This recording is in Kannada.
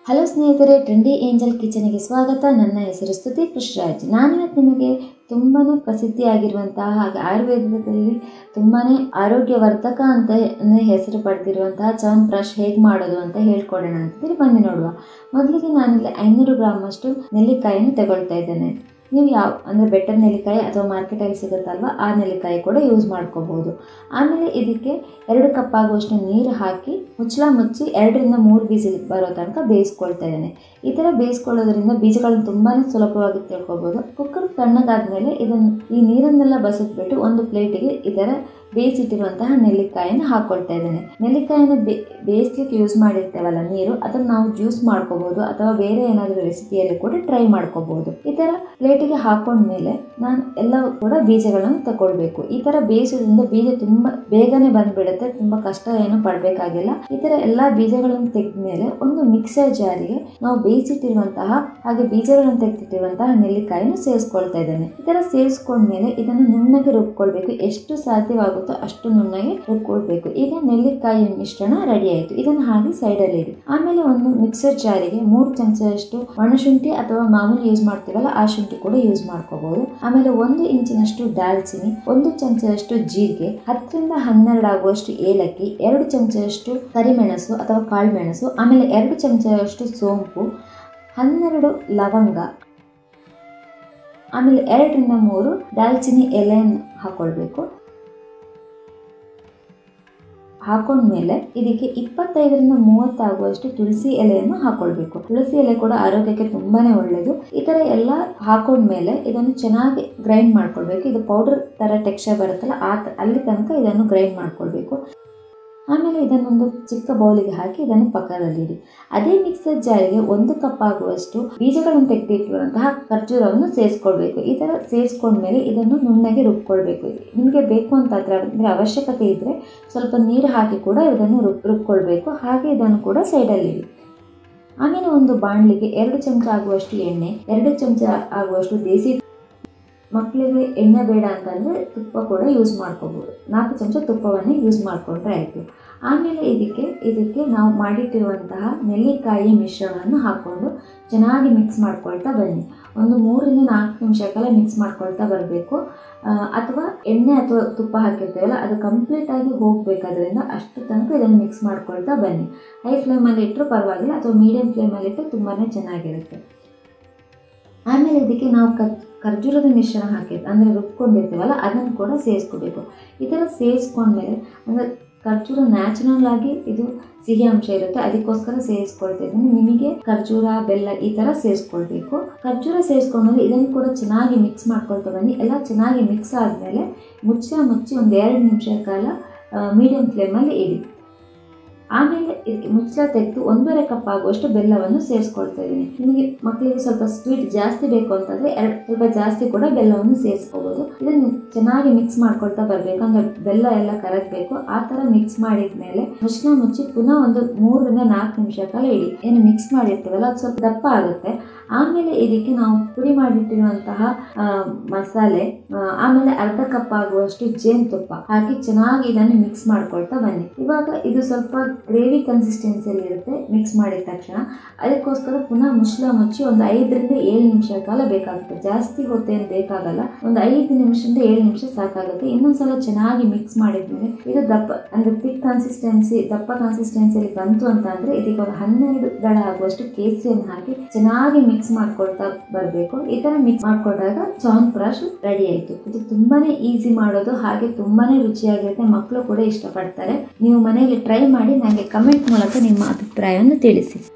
ಹಲೋ ಸ್ನೇಹಿತರೆ ಟ್ರೆಂಡಿ ಏಂಜಲ್ ಕಿಚನ್ಗೆ ಸ್ವಾಗತ ನನ್ನ ಹೆಸರು ಸ್ತುತಿ ಕೃಷ್ಣರಾಜ್ ನಾನಿವತ್ತು ನಿಮಗೆ ತುಂಬಾ ಪ್ರಸಿದ್ಧಿಯಾಗಿರುವಂತಹ ಹಾಗೆ ಆಯುರ್ವೇದದಲ್ಲಿ ತುಂಬಾ ಆರೋಗ್ಯವರ್ಧಕ ಅಂತ ಹೆಸರು ಪಡೆದಿರುವಂತಹ ಚವನ್ಪ್ರಾಶ್ ಹೇಗೆ ಮಾಡೋದು ಅಂತ ಹೇಳ್ಕೊಡೋಣ ಅಂತೇಳಿ ಬನ್ನಿ ನೋಡುವ ಮೊದಲಿಗೆ ನಾನಿಲ್ಲಿ ಐನೂರು ಗ್ರಾಮಷ್ಟು ನೆಲ್ಲಿಕಾಯಿಯನ್ನು ತಗೊಳ್ತಾ ಇದ್ದೇನೆ ನೀವು ಯಾವ ಅಂದರೆ ಬೆಟ್ಟದ ನೆಲ್ಲಿಕಾಯಿ ಅಥವಾ ಮಾರ್ಕೆಟಲ್ಲಿ ಸಿಗುತ್ತಲ್ವ ಆ ನೆಲ್ಲಿಕಾಯಿ ಕೂಡ ಯೂಸ್ ಮಾಡ್ಕೋಬೋದು ಆಮೇಲೆ ಇದಕ್ಕೆ ಎರಡು ಕಪ್ ಆಗುವಷ್ಟು ನೀರು ಹಾಕಿ ಮುಚ್ಚಳ ಮುಚ್ಚಿ ಎರಡರಿಂದ ಮೂರು ಬೀಸಿಲ್ ಬರೋ ತನಕ ಬೇಯಿಸ್ಕೊಳ್ತಾ ಇದ್ದೇನೆ ಈ ಥರ ಬೇಯಿಸ್ಕೊಳ್ಳೋದ್ರಿಂದ ಬೀಜಗಳನ್ನು ತುಂಬಾ ಸುಲಭವಾಗಿ ತಿಳ್ಕೊಬೋದು ಕುಕ್ಕರ್ ತಣ್ಣಗಾದ್ಮೇಲೆ ಇದನ್ನು ಈ ನೀರನ್ನೆಲ್ಲ ಬಸಿದ್ಬಿಟ್ಟು ಒಂದು ಪ್ಲೇಟಿಗೆ ಇದರ ಬೇಯಿಸಿಟ್ಟಿರುವಂತಹ ನೆಲ್ಲಿಕಾಯನ್ನು ಹಾಕ್ಕೊಳ್ತಾ ಇದ್ದೇನೆ ನೆಲ್ಲಿಕಾಯನ್ನು ಬೇ ಬೇಯಿಸ್ಲಿಕ್ಕೆ ಯೂಸ್ ಮಾಡಿರ್ತೇವಲ್ಲ ನೀರು ಅದನ್ನು ನಾವು ಜ್ಯೂಸ್ ಮಾಡ್ಕೋಬಹುದು ಅಥವಾ ಬೇರೆ ಏನಾದರೂ ರೆಸಿಪಿಯಲ್ಲಿ ಕೂಡ ಟ್ರೈ ಮಾಡ್ಕೋಬಹುದು ಈ ಥರ ಪ್ಲೇಟಿಗೆ ಹಾಕೊಂಡ್ಮೇಲೆ ನಾನು ಎಲ್ಲ ಕೂಡ ಬೀಜಗಳನ್ನು ತಗೊಳ್ಬೇಕು ಈ ಥರ ಬೇಯಿಸೋದ್ರಿಂದ ಬೀಜ ತುಂಬ ಬೇಗನೆ ಬಂದ್ಬಿಡುತ್ತೆ ತುಂಬ ಕಷ್ಟ ಏನು ಪಡಬೇಕಾಗಿಲ್ಲ ಈ ಥರ ಎಲ್ಲ ಬೀಜಗಳನ್ನು ತೆಗೆದ್ಮೇಲೆ ಒಂದು ಮಿಕ್ಸರ್ ಜಾರಿಗೆ ನಾವು ಬೇಯಿಸಿಟ್ಟಿರುವಂತಹ ಹಾಗೆ ಬೀಜಗಳನ್ನು ತೆಗೆದಿಟ್ಟಿರುವಂತಹ ನೆಲ್ಲಿಕಾಯನ್ನು ಸೇರಿಸ್ಕೊಳ್ತಾ ಇದ್ದೇನೆ ಈ ಥರ ಸೇರಿಸ್ಕೊಂಡ್ಮೇಲೆ ಇದನ್ನು ನುಣ್ಣಗೆ ರುಬ್ಕೊಳ್ಬೇಕು ಎಷ್ಟು ಸಾಧ್ಯವಾಗುತ್ತೋ ಅಷ್ಟು ನುಣ್ಣಗೆ ರುಬ್ಕೊಳ್ಬೇಕು ಈಗ ನೆಲ್ಲಿಕಾಯಿ ಮಿಶ್ರಣ ರೆಡಿ ಆಯಿತು ಇದನ್ನು ಹಾಗೆ ಸೈಡಲ್ಲಿ ಇಡಿ ಆಮೇಲೆ ಒಂದು ಮಿಕ್ಸರ್ ಜಾರಿಗೆ ಮೂರು ಚಮಚದಷ್ಟು ಒಣಶುಂಠಿ ಅಥವಾ ಮಾಮೂಲಿ ಯೂಸ್ ಮಾಡ್ತೀವಲ್ಲ ಆ ಶುಂಠಿ ಕೂಡ ಯೂಸ್ ಮಾಡ್ಕೋಬಹುದು ಆಮೇಲೆ ಒಂದು ಇಂಚಿನಷ್ಟು ದಾಲ್ಚಿನಿ ಒಂದು ಚಮಚದಷ್ಟು ಜೀರಿಗೆ ಹತ್ತರಿಂದ ಹನ್ನೆರಡು ಆಗುವಷ್ಟು ಏಲಕ್ಕಿ ಎರಡು ಚಮಚದಷ್ಟು ಕರಿಮೆಣಸು ಅಥವಾ ಕಾಳುಮೆಣಸು ಆಮೇಲೆ ಎರಡು ಚಮಚದಷ್ಟು ಸೋಂಪು ಹನ್ನೆರಡು ಲವಂಗ ಆಮೇಲೆ ಎರಡರಿಂದ ಮೂರು ದಾಲ್ಚಿನಿ ಎಲೆಯನ್ನು ಹಾಕೊಳ್ಬೇಕು ಹಾಕೊಂಡ್ಮೇಲೆ ಇದಕ್ಕೆ ಇಪ್ಪತ್ತೈದರಿಂದ ಮೂವತ್ತಾಗುವಷ್ಟು ತುಳಸಿ ಎಲೆಯನ್ನು ಹಾಕೊಳ್ಬೇಕು ತುಳಸಿ ಎಲೆ ಕೂಡ ಆರೋಗ್ಯಕ್ಕೆ ತುಂಬಾನೇ ಒಳ್ಳೆಯದು ಈ ಥರ ಎಲ್ಲ ಹಾಕೊಂಡ್ಮೇಲೆ ಇದನ್ನು ಚೆನ್ನಾಗಿ ಗ್ರೈಂಡ್ ಮಾಡ್ಕೊಳ್ಬೇಕು ಇದು ಪೌಡರ್ ಥರ ಟೆಕ್ಸ್ಚರ್ ಬರುತ್ತಲ್ಲ ಆ ಅಲ್ಲಿ ತನಕ ಇದನ್ನು ಗ್ರೈಂಡ್ ಮಾಡ್ಕೊಳ್ಬೇಕು ಆಮೇಲೆ ಇದನ್ನೊಂದು ಚಿಕ್ಕ ಬೌಲಿಗೆ ಹಾಕಿ ಇದನ್ನು ಪಕ್ಕದಲ್ಲಿಡಿ ಅದೇ ಮಿಕ್ಸರ್ ಜಾರಿಗೆ ಒಂದು ಕಪ್ ಆಗುವಷ್ಟು ಬೀಜಗಳನ್ನು ತೆಗೆದಿಟ್ಟಿರುವಂತಹ ಖರ್ಜೂರವನ್ನು ಸೇರಿಸ್ಕೊಳ್ಬೇಕು ಈ ಥರ ಸೇರಿಸ್ಕೊಂಡ್ಮೇಲೆ ಇದನ್ನು ನುಣ್ಣಗೆ ರುಬ್ಕೊಳ್ಬೇಕು ನಿಮಗೆ ಬೇಕು ಅಂತ ಅಂದರೆ ಅವಶ್ಯಕತೆ ಇದ್ದರೆ ಸ್ವಲ್ಪ ನೀರು ಹಾಕಿ ಕೂಡ ಇದನ್ನು ರುಬ್ ರುಬ್ಕೊಳ್ಬೇಕು ಹಾಗೆ ಇದನ್ನು ಕೂಡ ಸೈಡಲ್ಲಿಡಿ ಆಮೇಲೆ ಒಂದು ಬಾಣಲಿಗೆ ಎರಡು ಚಮಚ ಆಗುವಷ್ಟು ಎಣ್ಣೆ ಎರಡು ಚಮಚ ಆಗುವಷ್ಟು ದೇಸಿ ಮಕ್ಕಳಿಗೆ ಎಣ್ಣೆ ಬೇಡ ಅಂತಂದರೆ ತುಪ್ಪ ಕೂಡ ಯೂಸ್ ಮಾಡ್ಕೋಬೋದು ನಾಲ್ಕು ಚಮಚ ತುಪ್ಪವನ್ನು ಯೂಸ್ ಮಾಡಿಕೊಂಡ್ರೆ ಆಯಿತು ಆಮೇಲೆ ಇದಕ್ಕೆ ಇದಕ್ಕೆ ನಾವು ಮಾಡಿಟ್ಟಿರುವಂತಹ ನೆಲ್ಲಿಕಾಯಿ ಮಿಶ್ರಣವನ್ನು ಹಾಕ್ಕೊಂಡು ಚೆನ್ನಾಗಿ ಮಿಕ್ಸ್ ಮಾಡ್ಕೊಳ್ತಾ ಬನ್ನಿ ಒಂದು ಮೂರರಿಂದ ನಾಲ್ಕು ನಿಮಿಷ ಕಾಲ ಮಿಕ್ಸ್ ಮಾಡ್ಕೊಳ್ತಾ ಬರಬೇಕು ಅಥವಾ ಎಣ್ಣೆ ಅಥವಾ ತುಪ್ಪ ಹಾಕಿರ್ತೇವಲ್ಲ ಅದು ಕಂಪ್ಲೀಟಾಗಿ ಹೋಗಬೇಕಾದ್ರಿಂದ ಅಷ್ಟು ತನಕ ಇದನ್ನು ಮಿಕ್ಸ್ ಮಾಡ್ಕೊಳ್ತಾ ಬನ್ನಿ ಹೈ ಫ್ಲೇಮಲ್ಲಿ ಇಟ್ಟರು ಪರವಾಗಿಲ್ಲ ಅಥವಾ ಮೀಡಿಯಮ್ ಫ್ಲೇಮಲ್ಲಿ ಇಟ್ಟರೆ ತುಂಬಾ ಚೆನ್ನಾಗಿರುತ್ತೆ ಆಮೇಲೆ ಇದಕ್ಕೆ ನಾವು ಕತ್ ಖರ್ಜೂರದ ಮಿಶ್ರಣ ಹಾಕಿದ್ದು ಅಂದರೆ ರುಬ್ಕೊಂಡಿರ್ತೀವಲ್ಲ ಅದನ್ನು ಕೂಡ ಸೇರಿಸ್ಕೋಬೇಕು ಈ ಥರ ಸೇರಿಸ್ಕೊಂಡ್ಮೇಲೆ ಅಂದರೆ ಖರ್ಜೂರ ನ್ಯಾಚುರಲ್ ಆಗಿ ಇದು ಸಿಹಿ ಅಂಶ ಇರುತ್ತೆ ಅದಕ್ಕೋಸ್ಕರ ಸೇರಿಸ್ಕೊಳ್ತಾ ಇದ್ದೀನಿ ನಿಮಗೆ ಖರ್ಜೂರ ಬೆಲ್ಲ ಈ ಥರ ಸೇರಿಸ್ಕೊಳ್ಬೇಕು ಖರ್ಜೂರ ಸೇರಿಸ್ಕೊಂಡ್ಮೇಲೆ ಇದನ್ನು ಕೂಡ ಚೆನ್ನಾಗಿ ಮಿಕ್ಸ್ ಮಾಡ್ಕೊಳ್ತಾ ಬನ್ನಿ ಎಲ್ಲ ಚೆನ್ನಾಗಿ ಮಿಕ್ಸ್ ಆದಮೇಲೆ ಮುಚ್ಚ ಮುಚ್ಚಿ ಒಂದು ಎರಡು ನಿಮಿಷ ಕಾಲ ಮೀಡಿಯಂ ಫ್ಲೇಮಲ್ಲಿ ಇಡಿ ಆಮೇಲೆ ಇದಕ್ಕೆ ಮುಚ್ಚಳ ತೆಗೆದು ಒಂದೂವರೆ ಕಪ್ ಆಗುವಷ್ಟು ಬೆಲ್ಲವನ್ನು ಸೇರಿಸ್ಕೊಳ್ತಾ ಇದ್ದೀನಿ ನಿಮಗೆ ಮಕ್ಕಳಿಗೆ ಸ್ವಲ್ಪ ಸ್ವೀಟ್ ಜಾಸ್ತಿ ಬೇಕು ಅಂತಂದರೆ ಎರಡು ಸ್ವಲ್ಪ ಜಾಸ್ತಿ ಕೂಡ ಬೆಲ್ಲವನ್ನು ಸೇರಿಸ್ಕೋಬೋದು ಇದನ್ನು ಚೆನ್ನಾಗಿ ಮಿಕ್ಸ್ ಮಾಡ್ಕೊಳ್ತಾ ಬರಬೇಕು ಅಂದರೆ ಬೆಲ್ಲ ಎಲ್ಲ ಕರಗಬೇಕು ಆ ಥರ ಮಿಕ್ಸ್ ಮಾಡಿದ ಮೇಲೆ ಮುಚ್ಚಳ ಮುಚ್ಚಿ ಪುನಃ ಒಂದು ಮೂರರಿಂದ ನಾಲ್ಕು ನಿಮಿಷ ಕಾಲ ಇಡಿ ಏನು ಮಿಕ್ಸ್ ಮಾಡಿರ್ತೀವಲ್ಲ ಅದು ಸ್ವಲ್ಪ ದಪ್ಪ ಆಗುತ್ತೆ ಆಮೇಲೆ ಇದಕ್ಕೆ ನಾವು ಪುಡಿ ಮಾಡಿಟ್ಟಿರುವಂತಹ ಮಸಾಲೆ ಆಮೇಲೆ ಅರ್ಧ ಕಪ್ ಆಗುವಷ್ಟು ಜೇನುತುಪ್ಪ ಹಾಕಿ ಚೆನ್ನಾಗಿ ಇದನ್ನು ಮಿಕ್ಸ್ ಮಾಡ್ಕೊಳ್ತಾ ಬನ್ನಿ ಇವಾಗ ಇದು ಸ್ವಲ್ಪ ಗ್ರೇವಿ ಕನ್ಸಿಸ್ಟೆನ್ಸಿಯಲ್ಲಿ ಇರುತ್ತೆ ಮಿಕ್ಸ್ ಮಾಡಿದ ತಕ್ಷಣ ಅದಕ್ಕೋಸ್ಕರ ಪುನಃ ಮುಚ್ಚಳ ಮುಚ್ಚಿ ಒಂದು ಐದರಿಂದ ಏಳು ನಿಮಿಷ ಕಾಲ ಬೇಕಾಗುತ್ತೆ ಜಾಸ್ತಿ ಹೊತ್ತೇನು ಬೇಕಾಗಲ್ಲ ಒಂದು ಐದು ನಿಮಿಷದಿಂದ ಏಳು ನಿಮಿಷ ಸಾಕಾಗುತ್ತೆ ಇನ್ನೊಂದ್ಸಲ ಚೆನ್ನಾಗಿ ಮಿಕ್ಸ್ ಮಾಡಿದ್ಮೇಲೆ ಇದು ದಪ್ಪ ಅಂದರೆ ತಿಕ್ ಕನ್ಸಿಸ್ಟೆನ್ಸಿ ದಪ್ಪ ಕನ್ಸಿಸ್ಟೆನ್ಸಿಯಲ್ಲಿ ಬಂತು ಅಂತ ಅಂದರೆ ಇದಕ್ಕೆ ಒಂದು ಹನ್ನೆರಡು ದಳ ಆಗುವಷ್ಟು ಕೇಸರಿಯನ್ನು ಹಾಕಿ ಚೆನ್ನಾಗಿ ಮಿಕ್ಸ್ ಮಾಡ್ಕೊಳ್ತಾ ಬರಬೇಕು ಈ ಥರ ಮಿಕ್ಸ್ ಮಾಡ್ಕೊಂಡಾಗ ಚಾನ್ ಪ್ರಾಶ್ ರೆಡಿ ಆಯಿತು ಇದು ತುಂಬಾನೇ ಈಸಿ ಮಾಡೋದು ಹಾಗೆ ತುಂಬಾನೇ ರುಚಿಯಾಗಿರುತ್ತೆ ಮಕ್ಕಳು ಕೂಡ ಇಷ್ಟಪಡ್ತಾರೆ ನೀವು ಮನೆಯಲ್ಲಿ ಟ್ರೈ ಮಾಡಿ ನನಗೆ ಕಮೆಂಟ್ ಮೂಲಕ ನಿಮ್ಮ ಅಭಿಪ್ರಾಯವನ್ನು ತಿಳಿಸಿ